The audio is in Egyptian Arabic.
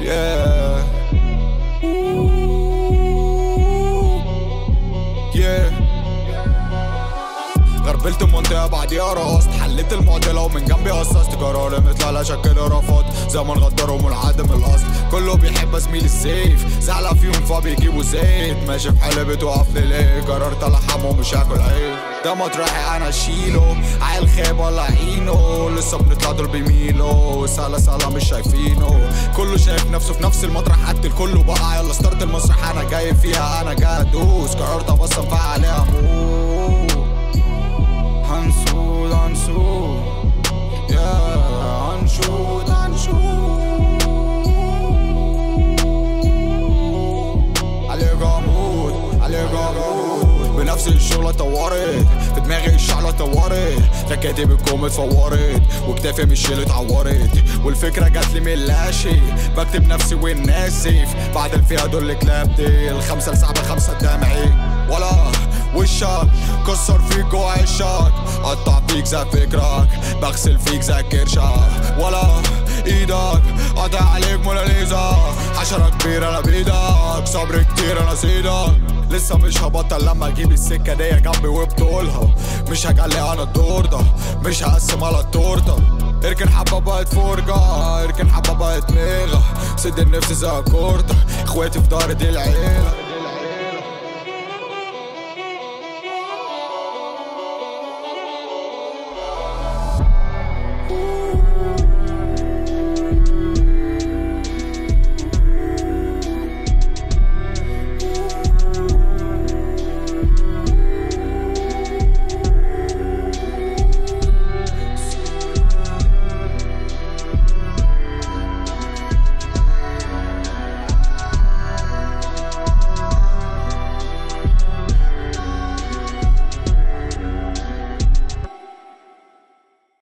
yeah yeah غربلت المنطقة بعديها رقصت حليت المعضلة ومن جنبي قصصت قرار مثل على شكل رفض زمن غدر ومنعدم الأصل كله بيحب زميل السيف زعلة فيهم فبيجيبوا زيت ماشي في حالي بتوقف لي ليه قررت ألحمه مش هاكل عيش ده مطرحي أنا أشيله عيل خيب ولا عينه لسه بنطلع دول بيميلوا سهلة سهلة مش شايفينه كله شايف نفسه في نفس المطرح حد الكل بقى يلا ستارت المسرح أنا جاي فيها أنا جاي أدوس قررت أبصم فيها عليها موت هنسود هنسود يا هنشود هنشود عليك عمود عليك عمود بنفس الشغلة طورت في دماغي الشعلة طورت ركاتي بالكوم اتفورت وكتافي مش اللي اتعورت والفكرة جات لي من اللاشي بكتب نفسي والناس سيف بعد الفئة دول كلاب دي الخمسة لسحب خمسة دمعي ولا وشك كسر فيك جوا عشك قطع فيك زي فكرك بغسل فيك زي كرشك ولا ايدك قطع عليك موناليزا حشرة كبيرة انا بايدك صبر كتير انا سيدك لسه مش هبطل لما اجيب السكة دي جنبي وبطولها مش هجلي انا الدور ده مش هقسم على التورته اركن حبة بقت فرجة اركن حبة بقت ميغة سد النفس زي كورتة اخواتي في دار دي العيلة